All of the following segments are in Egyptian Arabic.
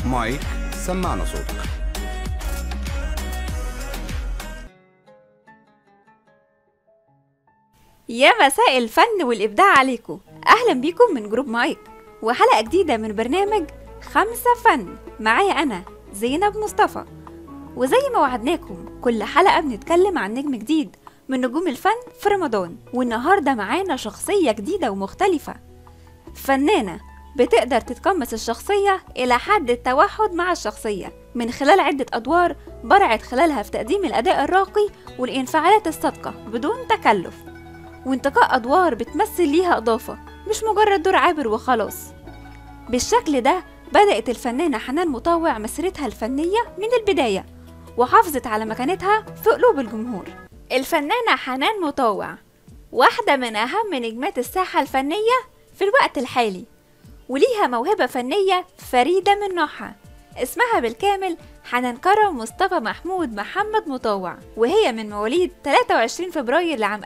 مايك سمعنا صوتك يا مساء الفن والإبداع عليكم أهلا بيكم من جروب مايك وحلقة جديدة من برنامج خمسة فن معايا أنا زينب مصطفى وزي ما وعدناكم كل حلقة بنتكلم عن نجم جديد من نجوم الفن في رمضان والنهاردة معانا شخصية جديدة ومختلفة فنانة بتقدر تتقمص الشخصية إلى حد التوحد مع الشخصية من خلال عدة أدوار برعت خلالها في تقديم الأداء الراقي والانفعالات الصادقة بدون تكلف وانتقاء أدوار بتمثل ليها إضافة مش مجرد دور عابر وخلاص بالشكل ده بدأت الفنانة حنان مطاوع مسيرتها الفنية من البداية وحافظت على مكانتها في قلوب الجمهور الفنانة حنان مطاوع واحدة من أهم نجمات الساحة الفنية في الوقت الحالي وليها موهبة فنية فريدة من نوعها اسمها بالكامل حنان كرم مصطفى محمود محمد مطوع وهي من مواليد 23 فبراير لعام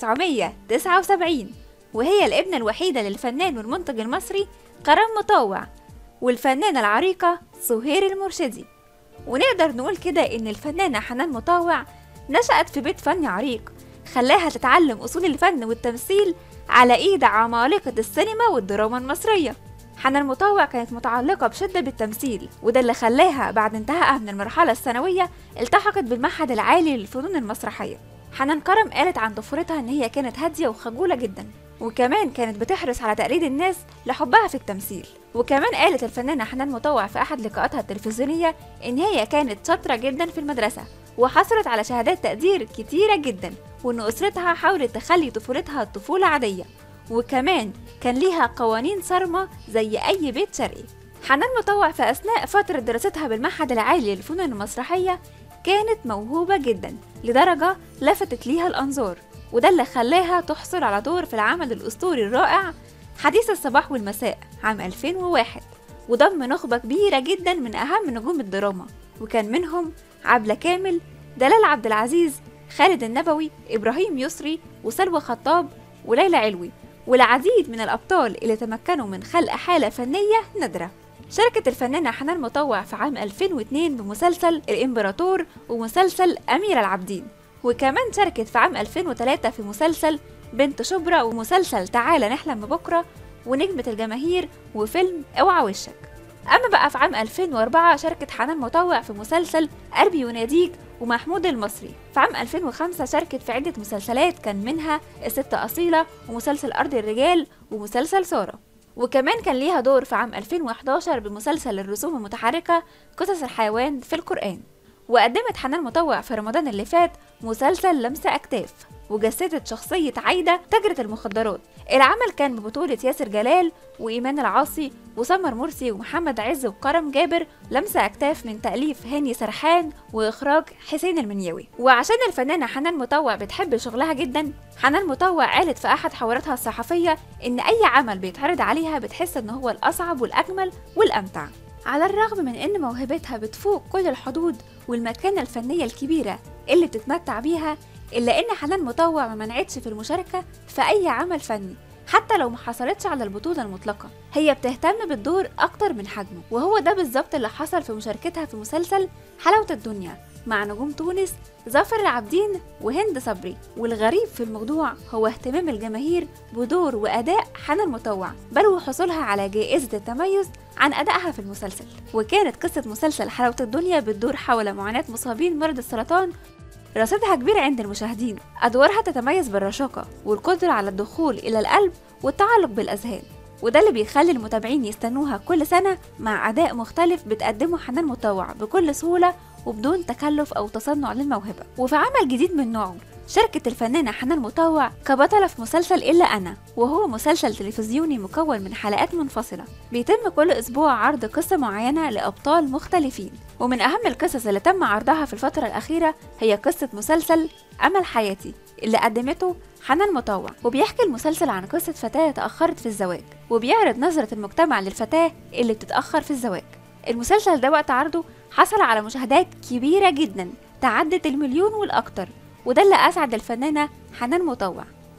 1979 وهي الابنة الوحيدة للفنان والمنتج المصري كرم مطوع والفنانة العريقة سهير المرشدي ونقدر نقول كده إن الفنانة حنان مطوع نشأت في بيت فني عريق خلاها تتعلم أصول الفن والتمثيل على إيد عمالقة السينما والدراما المصرية حنان مطوع كانت متعلقة بشدة بالتمثيل وده اللي خلاها بعد انتهائها من المرحلة الثانوية التحقت بالمعهد العالي للفنون المسرحية حنان كرم قالت عن طفولتها إن هي كانت هادية وخجولة جدا وكمان كانت بتحرص على تقليد الناس لحبها في التمثيل وكمان قالت الفنانة حنان مطوع في أحد لقاءاتها التلفزيونية إن هي كانت شاطرة جدا في المدرسة وحصلت على شهادات تقدير كتيرة جدا وإن أسرتها حاولت تخلي طفولتها طفولة عادية وكمان كان ليها قوانين صارمة زي أي بيت شرقي حنان مطوع في أثناء فترة دراستها بالمعهد العالي للفنون المسرحية كانت موهوبة جدا لدرجة لفتت ليها الأنظار وده اللي خلاها تحصل على دور في العمل الأسطوري الرائع حديث الصباح والمساء عام 2001 وضم نخبة كبيرة جدا من أهم نجوم الدراما وكان منهم عبلة كامل دلال عبد العزيز خالد النبوي إبراهيم يسري وسلوى خطاب وليلى علوي والعديد من الأبطال اللي تمكنوا من خلق حالة فنية نادرة شاركت الفنانة حنان مطوع في عام 2002 بمسلسل الإمبراطور ومسلسل أميرة العابدين وكمان شاركت في عام 2003 في مسلسل بنت شبرا ومسلسل تعالى نحلم بكرة ونجمة الجماهير وفيلم اوعى وشك أما بقى في عام 2004 شاركت حنان مطوع في مسلسل قلبي يناديك ومحمود المصري في عام 2005 شاركت في عدة مسلسلات كان منها الست أصيلة ومسلسل أرض الرجال ومسلسل سارة وكمان كان ليها دور في عام 2011 بمسلسل الرسوم المتحركة قصص الحيوان في القرآن وقدمت حنان مطوع في رمضان اللي فات مسلسل لمسة أكتاف وجسدت شخصية عايدة تاجرة المخدرات العمل كان ببطولة ياسر جلال وإيمان العاصي وسمر مرسي ومحمد عز وكرم جابر لمسة أكتاف من تأليف هاني سرحان وإخراج حسين المنيوي وعشان الفنانة حنان مطوع بتحب شغلها جدا حنان مطوع قالت في أحد حواراتها الصحفية إن أي عمل بيتعرض عليها بتحس إن هو الأصعب والأجمل والأمتع على الرغم من إن موهبتها بتفوق كل الحدود والمكانة الفنية الكبيرة اللي بتتمتع بيها إلا إن حنان مطوع ما منعتش في المشاركة في أي عمل فني حتى لو ما حصلتش على البطولة المطلقة هي بتهتم بالدور أكتر من حجمه وهو ده بالظبط اللي حصل في مشاركتها في مسلسل حلاوة الدنيا مع نجوم تونس ظافر العابدين وهند صبري والغريب في الموضوع هو اهتمام الجماهير بدور وأداء حنان مطوع بل وحصولها على جائزة التميز عن أدائها في المسلسل وكانت قصة مسلسل حلاوة الدنيا بتدور حول معاناة مصابين مرض السرطان رصيدها كبير عند المشاهدين أدوارها تتميز بالرشاقة والقدرة على الدخول إلى القلب والتعلق بالأذهان وده اللي بيخلي المتابعين يستنوها كل سنة مع أداء مختلف بتقدمه حنان مطوع بكل سهولة وبدون تكلف أو تصنع للموهبة وفي عمل جديد من نوعه شاركت الفنانة حنان مطوع كبطلة في مسلسل إلا أنا وهو مسلسل تلفزيوني مكون من حلقات منفصلة بيتم كل أسبوع عرض قصة معينة لأبطال مختلفين ومن أهم القصص اللي تم عرضها في الفترة الأخيرة هي قصة مسلسل أمل حياتي اللي قدمته حنان مطوع وبيحكي المسلسل عن قصة فتاة تأخرت في الزواج وبيعرض نظرة المجتمع للفتاة اللي بتتأخر في الزواج المسلسل ده وقت عرضه حصل على مشاهدات كبيرة جدا تعدت المليون والأكتر وده اللي أسعد الفنانة حنان مطوع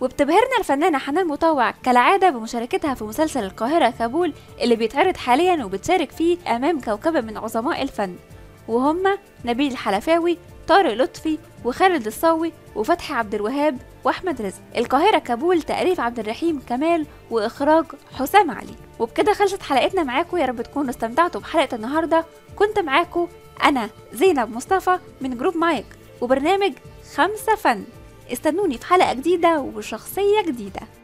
وبتبهرنا الفنانة حنان مطوع كالعادة بمشاركتها في مسلسل القاهرة كابول اللي بيتعرض حاليا وبتشارك فيه أمام كوكبة من عظماء الفن وهم نبيل الحلفاوي طارق لطفي وخالد الصاوي وفتحي عبد الوهاب واحمد رزق القاهره كابول تاليف عبد الرحيم كمال واخراج حسام علي وبكده خلصت حلقتنا معاكم يا رب تكونوا استمتعتوا بحلقه النهارده كنت معاكم انا زينب مصطفى من جروب مايك وبرنامج خمسة فن استنوني في حلقه جديده وشخصيه جديده